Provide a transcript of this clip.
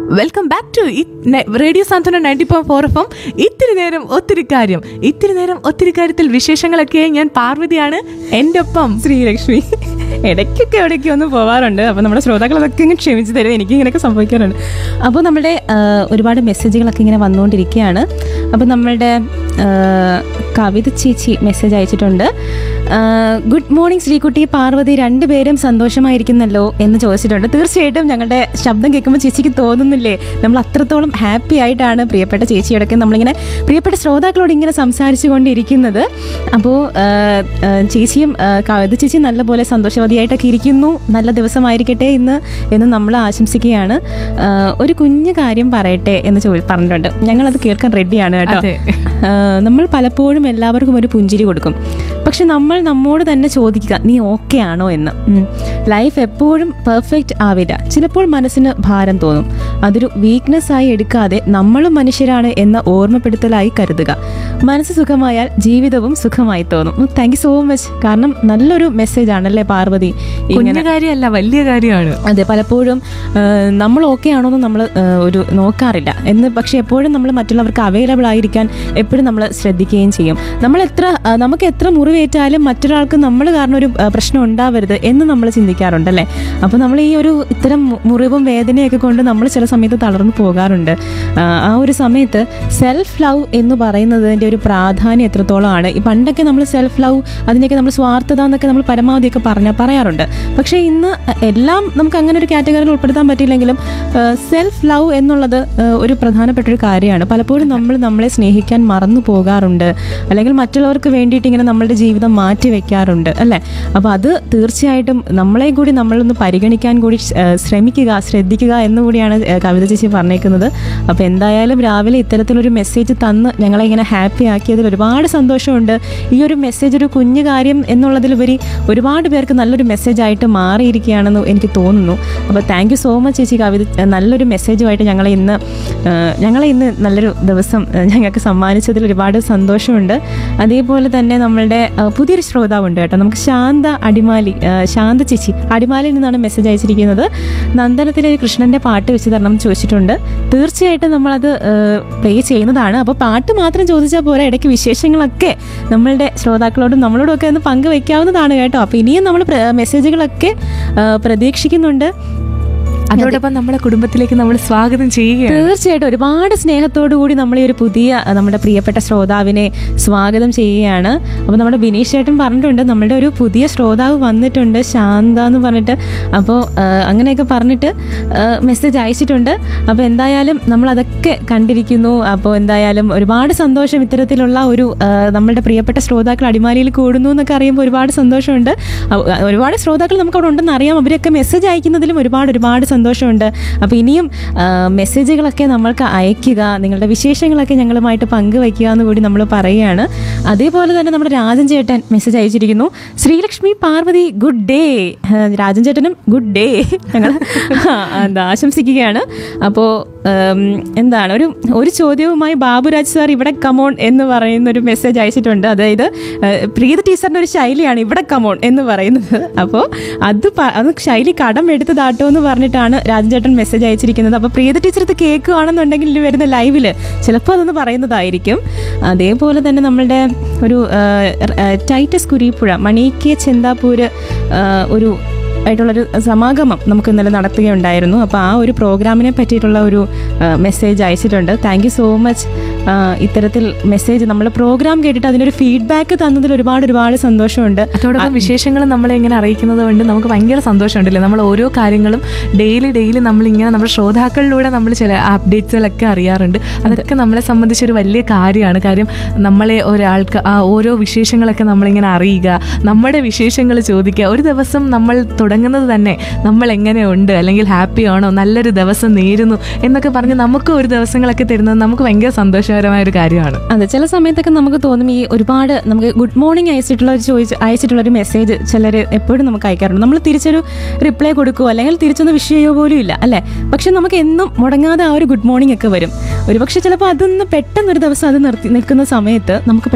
Welcome back to radio Santhwana ninety point four FM എം ഇത്തിരി നേരം ഒത്തിരി കാര്യം ഇത്തിരി നേരം ഒത്തിരി കാര്യത്തിൽ വിശേഷങ്ങളൊക്കെ ഞാൻ പാർവതിയാണ് എൻ്റെ ഒപ്പം ശ്രീലക്ഷ്മി ഇടയ്ക്കൊക്കെ എവിടേക്ക് ഒന്ന് പോവാറുണ്ട് അപ്പോൾ നമ്മുടെ ശ്രോതാക്കൾ അതൊക്കെ ഇങ്ങനെ ക്ഷമിച്ച് തരും എനിക്ക് ഇങ്ങനെയൊക്കെ സംഭവിക്കാറുണ്ട് അപ്പോൾ നമ്മളുടെ ആ, ഒരുപാട് മെസ്സേജുകളൊക്കെ ഇങ്ങനെ വന്നുകൊണ്ടിരിക്കുകയാണ് അപ്പോൾ നമ്മളുടെ ആ, കവിത ചേച്ചി മെസ്സേജ് അയച്ചിട്ടുണ്ട് ഗുഡ് മോർണിംഗ് ശ്രീകുട്ടി പാർവതി രണ്ടുപേരും സന്തോഷമായിരിക്കുന്നല്ലോ എന്ന് ചോദിച്ചിട്ടുണ്ട് തീർച്ചയായിട്ടും ഞങ്ങളുടെ ശബ്ദം കേൾക്കുമ്പോൾ ചേച്ചിക്ക് തോന്നുന്നില്ലേ നമ്മൾ അത്രത്തോളം ഹാപ്പി ആയിട്ടാണ് പ്രിയപ്പെട്ട ചേച്ചിയോടൊക്കെ നമ്മളിങ്ങനെ പ്രിയപ്പെട്ട ശ്രോതാക്കളോട് ഇങ്ങനെ സംസാരിച്ചു കൊണ്ടിരിക്കുന്നത് അപ്പോൾ ചേച്ചിയും ആ, കവിത ചേച്ചി നല്ലപോലെ സന്തോഷവതിയായിട്ടൊക്കെ ഇരിക്കുന്നു നല്ല ദിവസമായിരിക്കട്ടെ ഇന്ന് എന്ന് നമ്മൾ ആശംസിക്കുകയാണ് ആ, ഒരു കുഞ്ഞു കാര്യം പറയട്ടെ എന്ന് ചോദി പറഞ്ഞിട്ടുണ്ട് ഞങ്ങളത് കേൾക്കാൻ റെഡിയാണ് കേട്ടോ അതെ. ആ, നമ്മൾ പലപ്പോഴും എല്ലാവർക്കും ഒരു പുഞ്ചിരി കൊടുക്കും പക്ഷെ നമ്മൾ നമ്മോട് തന്നെ ചോദിക്കുക നീ ഓക്കെ ആണോ എന്ന് ലൈഫ് എപ്പോഴും പെർഫെക്റ്റ് ആവില്ല ചിലപ്പോൾ മനസ്സിന് ഭാരം തോന്നും അതൊരു വീക്ക്നെസ് ആയി എടുക്കാതെ നമ്മളും മനുഷ്യരാണ് എന്ന ഓർമ്മപ്പെടുത്തലായി കരുതുക മനസ്സ് സുഖമായാൽ ജീവിതവും സുഖമായി തോന്നും താങ്ക് യു സോ മച്ച് കാരണം നല്ലൊരു മെസ്സേജ് ആണല്ലേ പാർവതി കുഞ്ഞു കാര്യമല്ല വലിയ കാര്യമാണ് അതെ പലപ്പോഴും ആ, നമ്മൾ ഓക്കെ ആണോ എന്ന് നമ്മൾ ആ, ഒരു നോക്കാറില്ല എന്ന് പക്ഷെ എപ്പോഴും നമ്മൾ മറ്റുള്ളവർക്ക് അവൈലബിൾ ആയിരിക്കാൻ എപ്പോഴും നമ്മൾ ശ്രദ്ധിക്കുകയും ചെയ്യും നമ്മൾ എത്ര ആ, നമുക്ക് എത്ര മുറിവേറ്റാലും മറ്റൊരാൾക്ക് നമ്മൾ കാരണം ഒരു ആ, പ്രശ്നം ഉണ്ടാവരുത് എന്ന് നമ്മൾ ചിന്തിക്കാറുണ്ടല്ലേ അപ്പോൾ നമ്മൾ ഈ ഒരു ഇത്തരം മു- മുറിവും വേദനയൊക്കെ കൊണ്ട് നമ്മൾ ചില സമയത്ത് തളർന്നു പോകാറുണ്ട് ആ, ആ ഒരു സമയത്ത് സെൽഫ് ലവ് എന്ന് പറയുന്നതിൻ്റെ ഒരു പ്രാധാന്യം എത്രത്തോളമാണ് ഈ പണ്ടൊക്കെ നമ്മൾ സെൽഫ് ലവ് അതിനൊക്കെ നമ്മൾ സ്വാർത്ഥത എന്നൊക്കെ നമ്മൾ പരമാവധിയൊക്കെ പറഞ്ഞ പറയാറുണ്ട് പക്ഷേ ഇന്ന് എല്ലാം നമുക്ക് അങ്ങനെ ഒരു കാറ്റഗറിയിൽ ഉൾപ്പെടുത്താൻ പറ്റിയില്ലെങ്കിലും സെൽഫ് ലവ് എന്നുള്ളത് ആ, ഒരു പ്രധാനപ്പെട്ട ഒരു കാര്യമാണ് പലപ്പോഴും നമ്മൾ നമ്മളെ സ്നേഹിക്കാൻ മറന്നു പോകാറുണ്ട് അല്ലെങ്കിൽ മറ്റുള്ളവർക്ക് വേണ്ടിയിട്ട് ഇങ്ങനെ നമ്മളുടെ ജീവിതം മാറ്റി വെക്കാറുണ്ട് അല്ലേ അപ്പോൾ അത് തീർച്ചയായിട്ടും നമ്മളെ കൂടി നമ്മളൊന്ന് പരിഗണിക്കാൻ കൂടി ആ, ശ്രമിക്കുക ശ്രദ്ധിക്കുക എന്നുകൂടിയാണ് ആ, കവിത ചേച്ചി പറഞ്ഞേക്കുന്നത് അപ്പോൾ എന്തായാലും രാവിലെ ഇത്തരത്തിലൊരു മെസ്സേജ് തന്ന് ഞങ്ങളെ ഇങ്ങനെ ഹാപ്പി ആക്കിയതിൽ ഒരുപാട് സന്തോഷമുണ്ട് ഈ ഒരു മെസ്സേജ് ഒരു കുഞ്ഞു കാര്യം എന്നുള്ളതിലുപരി ഒരുപാട് പേർക്ക് നല്ലൊരു മെസ്സേജ് ആയിട്ട് മാറിയിരിക്കുകയാണെന്ന് എനിക്ക് തോന്നുന്നു അപ്പോൾ താങ്ക് യു സോ മച്ച് ചേച്ചി കവിത നല്ലൊരു മെസ്സേജുമായിട്ട് ഞങ്ങളെ ഇന്ന് ആ, ഞങ്ങളെ ഇന്ന് നല്ലൊരു ദിവസം ആ, ഞങ്ങൾക്ക് സമ്മാനിച്ചതിൽ ഒരുപാട് സന്തോഷമുണ്ട് അതേപോലെ തന്നെ നമ്മളുടെ ആ, പുതിയൊരു ശ്രോതാവുണ്ട് കേട്ടോ നമുക്ക് ശാന്ത അടിമാലി ആ, ശാന്ത ചേച്ചി അടിമാലിയിൽ നിന്നാണ് മെസ്സേജ് അയച്ചിരിക്കുന്നത് നന്ദനത്തിലെ ഒരു കൃഷ്ണന്റെ പാട്ട് വെച്ച് തരണം എന്ന് ചോദിച്ചിട്ടുണ്ട് തീർച്ചയായിട്ടും നമ്മളത് പ്ലേ ചെയ്യുന്നതാണ് അപ്പോൾ പാട്ട് മാത്രം ചോദിച്ചാൽ പോരാ ഇടയ്ക്ക് വിശേഷങ്ങളൊക്കെ നമ്മളുടെ ശ്രോതാക്കളോടും നമ്മളോടും ഒക്കെ ഒന്ന് പങ്കുവെക്കാവുന്നതാണ് കേട്ടോ അപ്പോൾ ഇനിയും നമ്മൾ മെസ്സേജുകളൊക്കെ ആ, പ്രതീക്ഷിക്കുന്നുണ്ട് അതോടൊപ്പം നമ്മളെ കുടുംബത്തിലേക്ക് നമ്മൾ സ്വാഗതം ചെയ്യുകയാണ് തീർച്ചയായിട്ടും ഒരുപാട് സ്നേഹത്തോടു കൂടി നമ്മൾ ഈ ഒരു പുതിയ അഹ് നമ്മുടെ പ്രിയപ്പെട്ട ശ്രോതാവിനെ സ്വാഗതം ചെയ്യുകയാണ് അപ്പോൾ നമ്മുടെ ബിനീഷ് ചേട്ടൻ പറഞ്ഞിട്ടുണ്ട് നമ്മളുടെ ഒരു പുതിയ ശ്രോതാവ് വന്നിട്ടുണ്ട് ശാന്ത എന്ന് പറഞ്ഞിട്ട് അപ്പോൾ അഹ് അങ്ങനെയൊക്കെ പറഞ്ഞിട്ട് മെസ്സേജ് അയച്ചിട്ടുണ്ട് അപ്പോൾ എന്തായാലും നമ്മൾ അതൊക്കെ കണ്ടിരിക്കുന്നു അപ്പോൾ എന്തായാലും ഒരുപാട് സന്തോഷം ഇത്തരത്തിലുള്ള ഒരു അഹ് നമ്മളുടെ പ്രിയപ്പെട്ട ശ്രോതാക്കൾ അടിമാലിയിൽ കൂടുന്നു എന്നൊക്കെ അറിയുമ്പോൾ ഒരുപാട് സന്തോഷമുണ്ട് അഹ് ഒരുപാട് ശ്രോതാക്കൾ നമുക്ക് അവിടെ ഉണ്ടെന്ന് അറിയാം അവരൊക്കെ മെസ്സേജ് അയക്കുന്നതിലും ഒരുപാട് ഒരുപാട് സന്തോഷമുണ്ട് അപ്പോൾ ഇനിയും ആ, മെസ്സേജുകളൊക്കെ നമ്മൾക്ക് അയയ്ക്കുക നിങ്ങളുടെ വിശേഷങ്ങളൊക്കെ ഞങ്ങളുമായിട്ട് പങ്കുവയ്ക്കുക എന്ന് കൂടി നമ്മൾ പറയുകയാണ് അതേപോലെ തന്നെ നമ്മുടെ രാജൻ ചേട്ടൻ മെസ്സേജ് അയച്ചിരിക്കുന്നു ശ്രീലക്ഷ്മി പാർവതി ഗുഡ് ഡേ രാജൻ ചേട്ടനും ഗുഡ് ഡേ ഞങ്ങൾ എന്താ ആശംസിക്കുകയാണ് അപ്പോൾ എന്താണ് ഒരു ഒരു ചോദ്യവുമായി ബാബുരാജ് സാർ ഇവിടെ കമോൺ എന്ന് പറയുന്ന ഒരു മെസ്സേജ് അയച്ചിട്ടുണ്ട് അതായത് ആ, പ്രീത ടീച്ചറിന്റെ ഒരു ശൈലിയാണ് ഇവിടെ കമോൺ എന്ന് പറയുന്നത് അപ്പോൾ അത് പ- അത് ശൈലി കടം എടുത്തതാട്ടോ എന്ന് പറഞ്ഞിട്ടാണ് രാജൻചേട്ടൻ മെസ്സേജ് അയച്ചിരിക്കുന്നത് അപ്പോൾ പ്രീത ടീച്ചർ ഇത് കേൾക്കുകയാണെന്നുണ്ടെങ്കിൽ ഇതിൽ വരുന്ന ലൈവില് ചിലപ്പോൾ അതൊന്ന് പറയുന്നതായിരിക്കും അതേപോലെ തന്നെ നമ്മളുടെ ഒരു ആ, ആ, ടൈറ്റസ് കുരീപ്പുഴ മണീക്കിയ ചെന്താപ്പൂര് ആ, ഒരു ആയിട്ടുള്ളൊരു സമാഗമം നമുക്ക് ഇന്നലെ നടത്തുകയുണ്ടായിരുന്നു അപ്പോൾ ആ ഒരു പ്രോഗ്രാമിനെ പറ്റിയിട്ടുള്ള ഒരു മെസ്സേജ് അയച്ചിട്ടുണ്ട് താങ്ക് യു സോ മച്ച് ഇത്തരത്തിൽ മെസ്സേജ് നമ്മൾ പ്രോഗ്രാം കേട്ടിട്ട് അതിനൊരു ഫീഡ്ബാക്ക് തന്നതിൽ ഒരുപാട് ഒരുപാട് സന്തോഷമുണ്ട് അതോടൊപ്പം വിശേഷങ്ങൾ നമ്മളെ ഇങ്ങനെ അറിയിക്കുന്നത് കൊണ്ട് നമുക്ക് ഭയങ്കര സന്തോഷമുണ്ടല്ലേ നമ്മൾ ഓരോ കാര്യങ്ങളും ഡെയിലി ഡെയിലി നമ്മൾ ഇങ്ങനെ നമ്മുടെ ശ്രോതാക്കളിലൂടെ നമ്മൾ ചില അപ്ഡേറ്റ്സുകളൊക്കെ അറിയാറുണ്ട് അതൊക്കെ നമ്മളെ സംബന്ധിച്ചൊരു വലിയ കാര്യമാണ് കാര്യം നമ്മളെ ഒരാൾക്ക് ആ ഓരോ വിശേഷങ്ങളൊക്കെ നമ്മളിങ്ങനെ അറിയുക നമ്മുടെ വിശേഷങ്ങൾ ചോദിക്കുക ഒരു ദിവസം നമ്മൾ തുടങ്ങുന്നത് തന്നെ നമ്മൾ എങ്ങനെയുണ്ട് അല്ലെങ്കിൽ ഹാപ്പി ആണോ നല്ലൊരു ദിവസം നേരുന്നു എന്നൊക്കെ പറഞ്ഞ് നമുക്ക് ഒരു ദിവസങ്ങളൊക്കെ തരുന്നത് നമുക്ക് ഭയങ്കര സന്തോഷകരമായ ഒരു കാര്യമാണ് അതെ ചില സമയത്തൊക്കെ നമുക്ക് തോന്നും ഈ ഒരുപാട് നമുക്ക് ഗുഡ് മോർണിംഗ് അയച്ചിട്ടുള്ള ഒരു ചോദിച്ച് അയച്ചിട്ടുള്ള ഒരു മെസ്സേജ് ചിലർ എപ്പോഴും നമുക്ക് അയക്കാറുണ്ട് നമ്മൾ തിരിച്ചൊരു റിപ്ലൈ കൊടുക്കുമോ അല്ലെങ്കിൽ തിരിച്ചൊന്ന് വിഷ് ചെയ്യുകയോ പോലും ഇല്ല അല്ലേ പക്ഷെ നമുക്ക് എന്നും മുടങ്ങാതെ ആ ഒരു ഗുഡ് മോർണിംഗ് ഒക്കെ വരും ഒരുപക്ഷെ ചിലപ്പോൾ അതൊന്ന് പെട്ടെന്നൊരു ദിവസം അത് നിർത്തി നിൽക്കുന്ന സമയത്ത് നമുക്ക്